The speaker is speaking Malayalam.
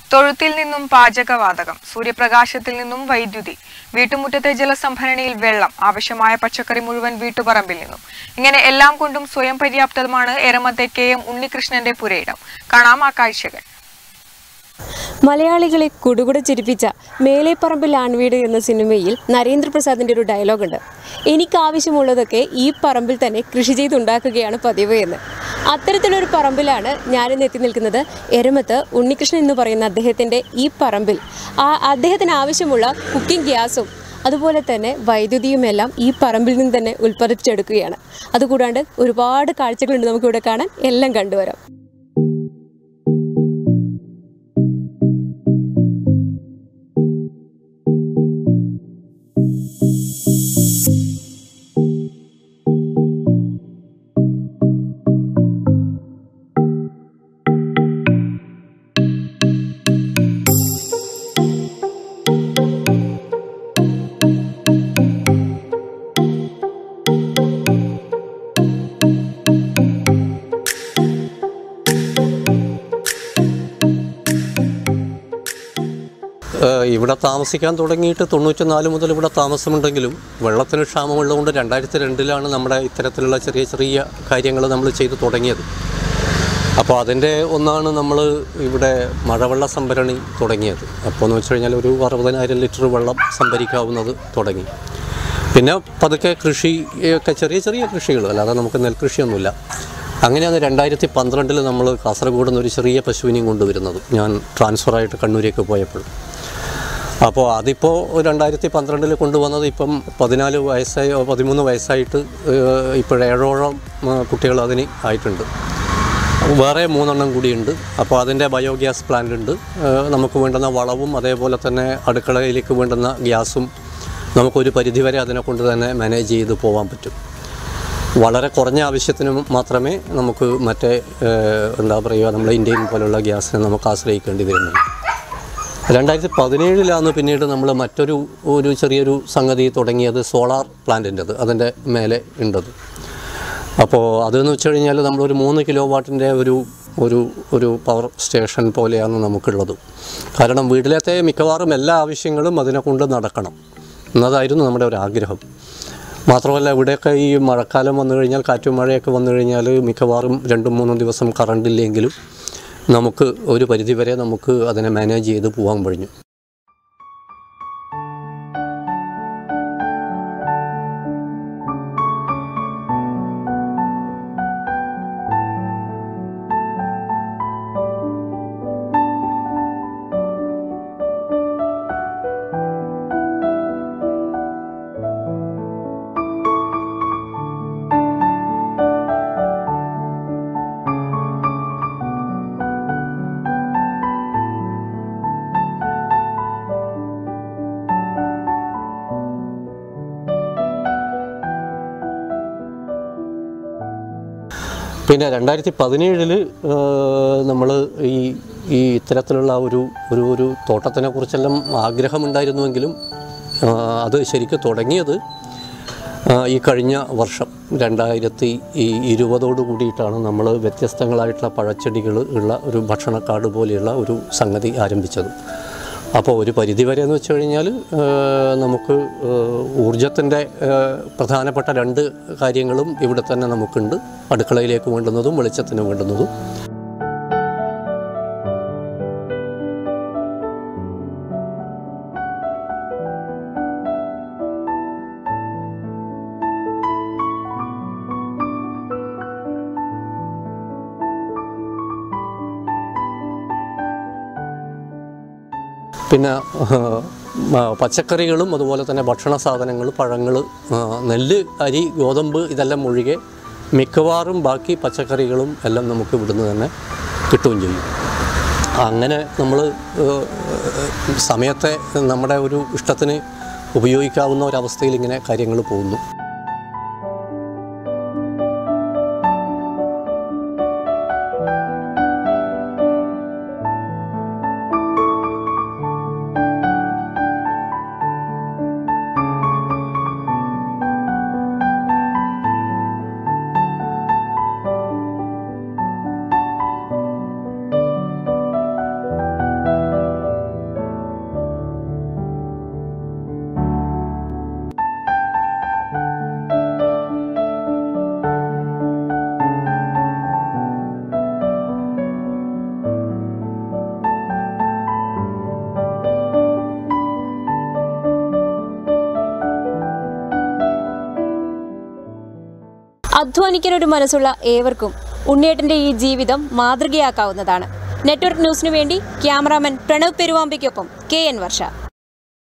തൊഴുത്തിൽ നിന്നും പാചകവാതകം സൂര്യപ്രകാശത്തിൽ നിന്നും വൈദ്യുതി വീട്ടുമുറ്റത്തെ ജലസംഭരണിയിൽ വെള്ളം ആവശ്യമായ പച്ചക്കറി മുഴുവൻ വീട്ടുപറമ്പിൽ നിന്നും ഇങ്ങനെ എല്ലാം കൊണ്ടും സ്വയം പര്യാപ്തമാണ് എരമത്തെ കെ എം ഉണ്ണികൃഷ്ണന്റെ പുരയിടം കാണാം ആ കാഴ്ചകൾ മലയാളികളെ കുടുകുട ചിരിപ്പിച്ച മേലേപ്പറമ്പിൽ ആൺവീട് എന്ന സിനിമയിൽ നരേന്ദ്രപ്രസാദിന്റെ ഒരു ഡയലോഗുണ്ട് എനിക്ക് ആവശ്യമുള്ളതൊക്കെ ഈ പറമ്പിൽ തന്നെ കൃഷി ചെയ്തുണ്ടാക്കുകയാണ് പതിവ് എന്ന് അത്തരത്തിലൊരു പറമ്പിലാണ് ഞാനിന്ന് എത്തി നിൽക്കുന്നത് എരമത്ത് ഉണ്ണികൃഷ്ണൻ എന്ന് പറയുന്ന അദ്ദേഹത്തിൻ്റെ ഈ പറമ്പിൽ ആ അദ്ദേഹത്തിന് ആവശ്യമുള്ള കുക്കിംഗ് ഗ്യാസും അതുപോലെ തന്നെ വൈദ്യുതിയുമെല്ലാം ഈ പറമ്പിൽ നിന്ന് തന്നെ ഉൽപ്പാദിപ്പിച്ചെടുക്കുകയാണ് അതുകൂടാണ്ട് ഒരുപാട് കാഴ്ചകളുണ്ട് നമുക്കിവിടെ കാണാൻ എല്ലാം കണ്ടുവരാം ഏഹ് ഇവിടെ താമസിക്കാൻ തുടങ്ങിയിട്ട് തൊണ്ണൂറ്റി നാല് മുതൽ ഇവിടെ താമസമുണ്ടെങ്കിലും വെള്ളത്തിന് ക്ഷാമമുള്ളതുകൊണ്ട് രണ്ടായിരത്തി രണ്ടിലാണ് നമ്മുടെ ഇത്തരത്തിലുള്ള ചെറിയ ചെറിയ കാര്യങ്ങൾ നമ്മൾ ചെയ്തു തുടങ്ങിയത് അപ്പോൾ അതിൻ്റെ ഒന്നാണ് നമ്മൾ ഇവിടെ മഴവെള്ള സംഭരണി തുടങ്ങിയത് അപ്പോൾ എന്ന് വെച്ച് കഴിഞ്ഞാൽ ഒരു അറുപതിനായിരം ലിറ്റർ വെള്ളം സംഭരിക്കാവുന്നത് തുടങ്ങി പിന്നെ പതുക്കെ കൃഷി ഒക്കെ ചെറിയ ചെറിയ കൃഷികൾ അല്ലാതെ നമുക്ക് നെൽകൃഷിയൊന്നുമില്ല അങ്ങനെയാണ് രണ്ടായിരത്തി പന്ത്രണ്ടിൽ നമ്മൾ കാസർഗോഡ് നിന്ന് ഒരു ചെറിയ പശുവിനെയും കൊണ്ടുവരുന്നത് ഞാൻ ട്രാൻസ്ഫറായിട്ട് കണ്ണൂരേക്ക് പോയപ്പോൾ അപ്പോൾ അതിപ്പോൾ രണ്ടായിരത്തി പന്ത്രണ്ടിൽ കൊണ്ടുവന്നത് ഇപ്പം പതിനാല് വയസ്സായി പതിമൂന്ന് വയസ്സായിട്ട് ഏഹ്, ഇപ്പോൾ ഏഴോളം ഏഹ്, കുട്ടികൾ അതിന് ആയിട്ടുണ്ട് വേറെ മൂന്നെണ്ണം കൂടിയുണ്ട് അപ്പോൾ അതിൻ്റെ ബയോഗ്യാസ് പ്ലാന്റ് ഉണ്ട് ഏഹ്, നമുക്ക് വേണ്ടുന്ന വളവും അതേപോലെ തന്നെ അടുക്കളയിലേക്ക് വേണ്ടുന്ന ഗ്യാസും നമുക്കൊരു പരിധിവരെ അതിനെ കൊണ്ട് തന്നെ മാനേജ് ചെയ്ത് പോകാൻ പറ്റും വളരെ കുറഞ്ഞ ആവശ്യത്തിന് മാത്രമേ നമുക്ക് മറ്റേ ഏഹ്, എന്താ പറയുക നമ്മുടെ ഇന്ത്യൻ പോലുള്ള ഗ്യാസിനെ നമുക്ക് ആശ്രയിക്കേണ്ടി വരുന്നുള്ളൂ രണ്ടായിരത്തി പതിനേഴിലാണ് പിന്നീട് നമ്മൾ മറ്റൊരു ഒരു ചെറിയൊരു സംഗതി തുടങ്ങിയത് സോളാർ പ്ലാന്റിൻ്റെത് അതിൻ്റെ മേലെ ഉണ്ടത് അപ്പോൾ അതെന്ന് വെച്ച് കഴിഞ്ഞാൽ നമ്മളൊരു മൂന്ന് കിലോ വാട്ടിൻ്റെ ഒരു ഒരു ഒരു പവർ സ്റ്റേഷൻ പോലെയാണ് നമുക്കുള്ളത് കാരണം വീട്ടിലത്തെ മിക്കവാറും എല്ലാ ആവശ്യങ്ങളും അതിനെ കൊണ്ട് നടക്കണം എന്നതായിരുന്നു നമ്മുടെ ഒരു ആഗ്രഹം മാത്രമല്ല ഇവിടെയൊക്കെ ഈ മഴക്കാലം വന്നു കഴിഞ്ഞാൽ കാറ്റും മഴയൊക്കെ വന്നു കഴിഞ്ഞാൽ മിക്കവാറും രണ്ടും മൂന്നും ദിവസം കറണ്ട് ഇല്ലെങ്കിലും നമുക്ക് ഒരു പരിധിവരെ നമുക്ക് അതിനെ മാനേജ് ചെയ്ത് പോകാൻ കഴിഞ്ഞു പിന്നെ രണ്ടായിരത്തി പതിനേഴിൽ നമ്മൾ ഈ ഈ ഇത്തരത്തിലുള്ള ഒരു ഒരു ഒരു തോട്ടത്തിനെ കുറിച്ചെല്ലാം ആഗ്രഹമുണ്ടായിരുന്നുവെങ്കിലും ആ, അത് ശരിക്കും തുടങ്ങിയത് ആ, ഈ കഴിഞ്ഞ വർഷം രണ്ടായിരത്തി ഈ ഇരുപതോട് കൂടിയിട്ടാണ് നമ്മൾ വ്യത്യസ്തങ്ങളായിട്ടുള്ള പഴച്ചെടികൾ ഉള്ള ഒരു ഭക്ഷണക്കാട് പോലെയുള്ള ഒരു സംഗതി ആരംഭിച്ചത് അപ്പോൾ ഒരു പരിധിവരെ എന്ന് വെച്ച് കഴിഞ്ഞാൽ നമുക്ക് ഊർജത്തിൻ്റെ പ്രധാനപ്പെട്ട രണ്ട് കാര്യങ്ങളും ഇവിടെ തന്നെ നമുക്കുണ്ട് അടുക്കളയിലേക്ക് വേണ്ടുന്നതും വെളിച്ചത്തിന് വേണ്ടുന്നതും പിന്നെ ആ, പച്ചക്കറികളും അതുപോലെ തന്നെ ഭക്ഷണ സാധനങ്ങൾ പഴങ്ങൾ നെല്ല് അരി ഗോതമ്പ് ഇതെല്ലാം ഒഴികെ മിക്കവാറും ബാക്കി പച്ചക്കറികളും എല്ലാം നമുക്ക് ഇവിടുന്ന് തന്നെ കിട്ടുകയും ചെയ്യും അങ്ങനെ നമ്മൾ സമയത്തെ നമ്മുടെ ഒരു ഇഷ്ടത്തിന് ഉപയോഗിക്കാവുന്ന ഒരവസ്ഥയിൽ ഇങ്ങനെ കാര്യങ്ങൾ പോകുന്നു അധ്വാനിക്കാൻ ഒരു മനസ്സുള്ള ഏവർക്കും ഉണ്ണിയേട്ടൻ്റെ ഈ ജീവിതം മാതൃകയാക്കാവുന്നതാണ് നെറ്റ്വർക്ക് ന്യൂസിനു വേണ്ടി ക്യാമറാമാൻ പ്രണവ് പെരുവാമ്പിക്കൊപ്പം കെ എൻ വർഷ